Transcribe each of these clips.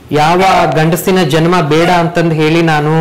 ಯಾವ ಗಂಡಸಿನ ಜನ್ಮ ಬೇಡ ಅಂತಂದು ಹೇಳಿ ನಾನು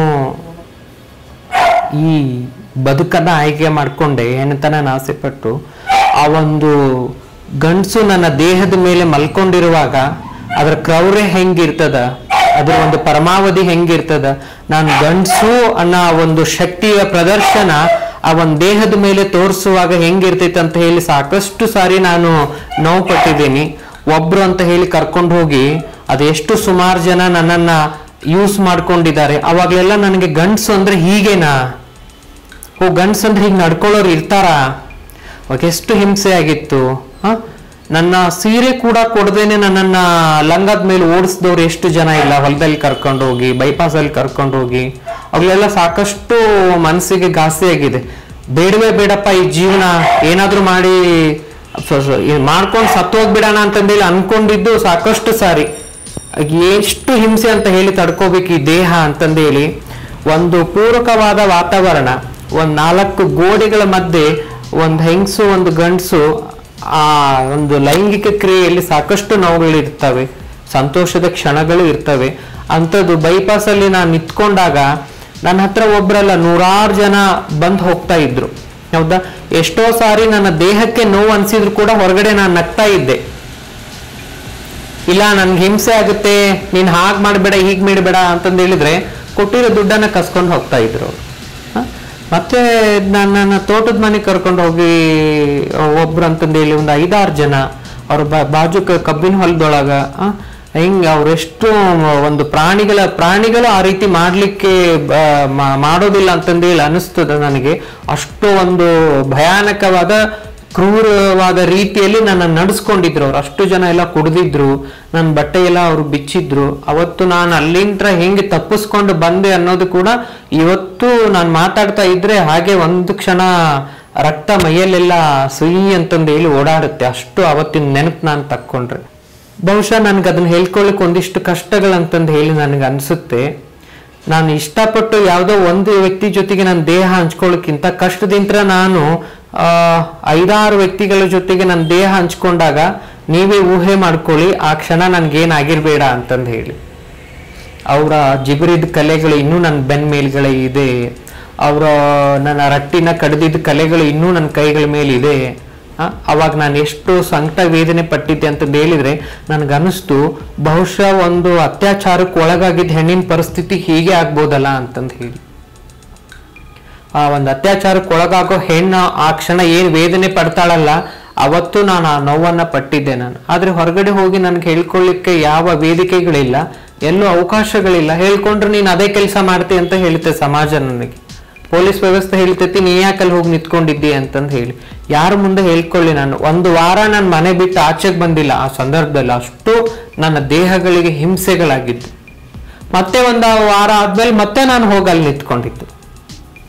ಈ ಬದುಕನ್ನ ಆಯ್ಕೆ ಮಾಡ್ಕೊಂಡೆ ಹೆಣ್ಣತನ ಆಸೆ ಪಟ್ಟು ಆ ಒಂದು ಗಂಡಸು ನನ್ನ ದೇಹದ ಮೇಲೆ ಮಲ್ಕೊಂಡಿರುವಾಗ ಅದರ ಕ್ರೌರ್ಯ ಹೆಂಗಿರ್ತದ ಅದ್ರ ಒಂದು ಪರಮಾವಧಿ ಹೆಂಗಿರ್ತದ ನಾನು ಗಂಡಸು ಅನ್ನೋ ಒಂದು ಶಕ್ತಿಯ ಪ್ರದರ್ಶನ ಆ ಒಂದು ದೇಹದ ಮೇಲೆ ತೋರಿಸುವಾಗ ಹೆಂಗಿರ್ತೈತೆ ಅಂತ ಹೇಳಿ ಸಾಕಷ್ಟು ಸಾರಿ ನಾನು ನೋವು ಪಟ್ಟಿದ್ದೀನಿ ಒಬ್ರು ಅಂತ ಹೇಳಿ ಕರ್ಕೊಂಡು ಹೋಗಿ ಅದೆಷ್ಟು ಸುಮಾರು ಜನ ನನ್ನನ್ನ ಯೂಸ್ ಮಾಡ್ಕೊಂಡಿದ್ದಾರೆ ಅವಾಗಲೆಲ್ಲ ನನಗೆ ಗಂಡಸು ಅಂದ್ರೆ ಹೀಗೇನಾ ಓ ಗಂಡ್ಸ್ ಅಂದ್ರೆ ಹೀಗೆ ನಡ್ಕೊಳ್ಳೋರು ಇರ್ತಾರಾ ಅವಾಗ ಎಷ್ಟು ಹಿಂಸೆ ಆಗಿತ್ತು ಹ ನನ್ನ ಸೀರೆ ಕೂಡ ಕೊಡದೇನೆ ನನ್ನನ್ನ ಲಂಗದ ಮೇಲೆ ಓಡಿಸಿದವ್ರು ಎಷ್ಟು ಜನ ಇಲ್ಲ ಹೊಲದಲ್ಲಿ ಕರ್ಕೊಂಡು ಹೋಗಿ ಬೈಪಾಸ್ ಅಲ್ಲಿ ಕರ್ಕೊಂಡು ಹೋಗಿ ಅವಾಗಲೆಲ್ಲ ಸಾಕಷ್ಟು ಮನಸ್ಸಿಗೆ ಘಾಸಿ ಆಗಿದೆ ಬೇಡವೇ ಬೇಡಪ್ಪ ಈ ಜೀವನ ಏನಾದ್ರೂ ಮಾಡಿ ಮಾಡ್ಕೊಂಡು ಸತ್ತೋಗ್ಬಿಡೋಣ ಅಂತಂದೇಳಿ ಅನ್ಕೊಂಡಿದ್ದು ಸಾಕಷ್ಟು ಸಾರಿ ಎಷ್ಟು ಹಿಂಸೆ ಅಂತ ಹೇಳಿ ತಡ್ಕೋಬೇಕು ಈ ದೇಹ ಅಂತಂದೇಳಿ ಒಂದು ಪೂರಕವಾದ ವಾತಾವರಣ ಒಂದ್ ನಾಲ್ಕು ಗೋಡೆಗಳ ಮಧ್ಯೆ ಒಂದು ಹೆಂಗಸು ಒಂದು ಗಂಡಸು ಆ ಒಂದು ಲೈಂಗಿಕ ಕ್ರಿಯೆಯಲ್ಲಿ ಸಾಕಷ್ಟು ನೋವುಗಳು ಇರ್ತವೆ ಸಂತೋಷದ ಕ್ಷಣಗಳು ಇರ್ತವೆ ಅಂಥದ್ದು ಬೈಪಾಸ್ ಅಲ್ಲಿ ನಾನು ನಿಂತ್ಕೊಂಡಾಗ ನನ್ನ ಹತ್ರ ಒಬ್ರಲ್ಲ ನೂರಾರು ಜನ ಬಂದು ಹೋಗ್ತಾ ಇದ್ರು ಹೌದಾ ಎಷ್ಟೋ ಸಾರಿ ನನ್ನ ದೇಹಕ್ಕೆ ನೋವು ಅನ್ಸಿದ್ರು ಕೂಡ ಹೊರಗಡೆ ನಾನು ನಗ್ತಾ ಇದ್ದೆ ಇಲ್ಲ ನನ್ಗೆ ಹಿಂಸೆ ಆಗುತ್ತೆ ನೀನ್ ಹಾಗ್ ಮಾಡ್ಬೇಡ ಹೀಗ್ ಮಾಡಬೇಡ ಅಂತಂದು ಹೇಳಿದ್ರೆ ಕೊಟ್ಟಿರೋ ದುಡ್ಡನ್ನ ಕಸ್ಕೊಂಡು ಹೋಗ್ತಾ ಇದ್ರು ಅವ್ರು. ಹ? ಮತ್ತೆ ನನ್ನ ನನ್ನ ತೋಟದ ಮನೆಗೆ ಕರ್ಕೊಂಡು ಹೋಗಿ ಒಬ್ರು ಅಂತಂದು ಹೇಳಿ ಒಂದು ಐದಾರು ಜನ ಅವ್ರ ಬಾ- ಬಾಜು ಕ- ಕಬ್ಬಿನ ಹೊಲದೊಳಗ ಆ, ಹಿಂಗ್ ಅವ್ರೆಷ್ಟು ಒಂದು ಪ್ರಾಣಿಗಳ ಪ್ರಾಣಿಗಳು ಆ ರೀತಿ ಮಾಡ್ಲಿಕ್ಕೆ ಆ, ಮಾ- ಮಾಡೋದಿಲ್ಲ ಅಂತಂದೇಳಿ ಅನಿಸ್ತದ ನನಗೆ ಅಷ್ಟು ಒಂದು ಭಯಾನಕವಾದ ಕ್ರೂರವಾದ ರೀತಿಯಲ್ಲಿ ನನ್ನ ನಡೆಸ್ಕೊಂಡಿದ್ರು ಅವ್ರು ಅಷ್ಟು ಜನ ಎಲ್ಲ ಕುಡ್ದಿದ್ರು ನನ್ನ ಬಟ್ಟೆ ಎಲ್ಲ ಅವ್ರು ಬಿಚ್ಚಿದ್ರು ಅವತ್ತು ನಾನು ಅಲ್ಲಿಂದ ಹೆಂಗೆ ತಪ್ಪಿಸ್ಕೊಂಡು ಬಂದೆ ಅನ್ನೋದು ಕೂಡ ಇವತ್ತು ನಾನು ಮಾತಾಡ್ತಾ ಇದ್ರೆ ಹಾಗೆ ಒಂದು ಕ್ಷಣ ರಕ್ತ ಮೈಯಲ್ಲೆಲ್ಲ ಸುಯಿ ಅಂತಂದು ಹೇಳಿ ಓಡಾಡುತ್ತೆ ಅಷ್ಟು ಅವತ್ತಿನ ನೆನಪು ನಾನು ತಕ್ಕೊಂಡ್ರೆ ಬಹುಶಃ ನನ್ಗೆ ಅದನ್ನ ಹೇಳ್ಕೊಳ್ಳಿಕ್ ಒಂದಿಷ್ಟು ಕಷ್ಟಗಳಂತಂದು ಹೇಳಿ ನನಗೆ ಅನ್ಸುತ್ತೆ ನಾನು ಇಷ್ಟಪಟ್ಟು ಯಾವುದೋ ಒಂದು ವ್ಯಕ್ತಿ ಜೊತೆಗೆ ನನ್ನ ದೇಹ ಹಂಚ್ಕೊಳ್ಳೋಕ್ಕಿಂತ ಕಷ್ಟದಿಂದ ನಾನು ಆ, ಐದಾರು ವ್ಯಕ್ತಿಗಳ ಜೊತೆಗೆ ನನ್ನ ದೇಹ ಹಂಚ್ಕೊಂಡಾಗ ನೀವೇ ಊಹೆ ಮಾಡ್ಕೊಳ್ಳಿ ಆ ಕ್ಷಣ ನನ್ಗೇನಾಗಿರ್ಬೇಡ ಅಂತಂದು ಹೇಳಿ ಅವರ ಜಿಗುರಿದ ಕಲೆಗಳು ಇನ್ನೂ ನನ್ನ ಬೆನ್ ಮೇಲ್ಗಡೆ ಇದೆ ಅವರ ನನ್ನ ರಟ್ಟಿನ ಕಡ್ದಿದ್ದ ಕಲೆಗಳು ಇನ್ನೂ ನನ್ನ ಕೈಗಳ ಮೇಲೆ ಇದೆ ಆ, ಅವಾಗ ನಾನು ಎಷ್ಟು ಸಂಕಟ ವೇದನೆ ಪಟ್ಟಿದ್ದೆ ಅಂತಂದು ಹೇಳಿದ್ರೆ ನನಗನ್ನಿಸ್ತು ಬಹುಶಃ ಒಂದು ಅತ್ಯಾಚಾರಕ್ಕೆ ಒಳಗಾಗಿದ್ದ ಹೆಣ್ಣಿನ ಪರಿಸ್ಥಿತಿ ಹೀಗೆ ಆಗ್ಬೋದಲ್ಲ ಅಂತಂದು ಹೇಳಿ ಆ ಒಂದು ಅತ್ಯಾಚಾರಕ್ಕೆ ಒಳಗಾಗೋ ಹೆಣ್ಣು ಆ ಕ್ಷಣ ಏನ್ ವೇದನೆ ಪಡ್ತಾಳಲ್ಲ ಅವತ್ತು ನಾನು ಆ ನೋವನ್ನ ಪಟ್ಟಿದ್ದೆ ನಾನು ಆದ್ರೆ ಹೊರಗಡೆ ಹೋಗಿ ನನ್ಗೆ ಹೇಳ್ಕೊಳ್ಳಿಕ್ಕೆ ಯಾವ ವೇದಿಕೆಗಳಿಲ್ಲ ಎಲ್ಲೂ ಅವಕಾಶಗಳಿಲ್ಲ ಹೇಳ್ಕೊಂಡ್ರೆ ನೀನು ಅದೇ ಕೆಲಸ ಮಾಡ್ತಿ ಅಂತ ಹೇಳ್ತೆ ಸಮಾಜ ನನಗೆ ಪೊಲೀಸ್ ವ್ಯವಸ್ಥೆ ಹೇಳ್ತೈತಿ ನೀ ಯಾಕಲ್ಲಿ ಹೋಗಿ ನಿಂತ್ಕೊಂಡಿದ್ದಿ ಅಂತಂದು ಹೇಳಿ ಯಾರ ಮುಂದೆ ಹೇಳ್ಕೊಳ್ಳಿ ನಾನು ಒಂದು ವಾರ ನಾನು ಮನೆ ಬಿಟ್ಟು ಆಚೆಗೆ ಬಂದಿಲ್ಲ ಆ ಸಂದರ್ಭದಲ್ಲಿ ಅಷ್ಟು ನನ್ನ ದೇಹಗಳಿಗೆ ಹಿಂಸೆಗಳಾಗಿದ್ದು ಮತ್ತೆ ಒಂದು ವಾರ ಆದ್ಮೇಲೆ ಮತ್ತೆ ನಾನು ಹೋಗಿ ಅಲ್ಲಿ ನಿಂತ್ಕೊಂಡಿದ್ದು